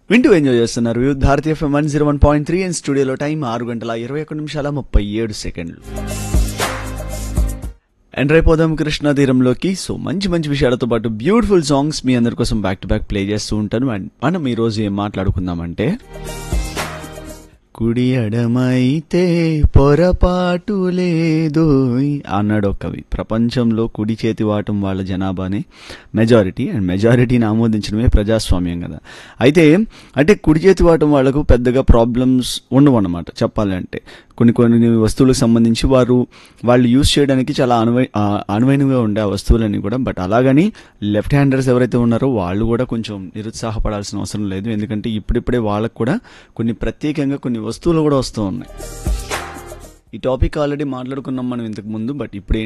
వింటూ ఎంజాయ్ చేస్తున్నారు Vividha Bharatiya FM one zero one point three and స్టూడియోలో టైం ఆరు గంటల ఇరవై ఒక్క నిమిషాల ముప్పై ఏడు సెకండ్లు ఎంటర్ అయిపోదాం కృష్ణా తీరంలోకి సో మంచి మంచి విషయాలతో పాటు బ్యూటిఫుల్ సాంగ్స్ మీ అందరి కోసం బ్యాక్ టు బ్యాక్ ప్లే చేస్తూ ఉంటాను అండ్ మనం ఈ రోజు ఏం మాట్లాడుకుందామంటే కుడి ఎడమైతే పొరపాటు లేదు అన్నాడు ఒక కవి ప్రపంచంలో కుడి చేతి వాటం వాళ్ళ జనాభానే మెజారిటీ అండ్ మెజారిటీని ఆమోదించడమే ప్రజాస్వామ్యం కదా అయితే అంటే కుడి చేతి వాటం వాళ్ళకు పెద్దగా ప్రాబ్లమ్స్ ఉండవు అన్నమాట చెప్పాలంటే కొన్ని కొన్ని వస్తువులకు సంబంధించి వారు వాళ్ళు యూజ్ చేయడానికి చాలా అనువై ఆ, అనువైనగా ఉండే ఆ వస్తువులన్నీ కూడా బట్ అలాగని లెఫ్ట్ హ్యాండర్స్ ఎవరైతే ఉన్నారో వాళ్ళు కూడా కొంచెం నిరుత్సాహపడాల్సిన అవసరం లేదు ఎందుకంటే ఇప్పుడిప్పుడే వాళ్ళకు కూడా కొన్ని ప్రత్యేకంగా కొన్ని వస్తువులు కూడా వస్తూ ఉన్నాయి ఈ టాపిక్ ఆల్రెడీ మాట్లాడుకున్నాం మనం ఇంతకు ముందు బట్ ఇప్పుడు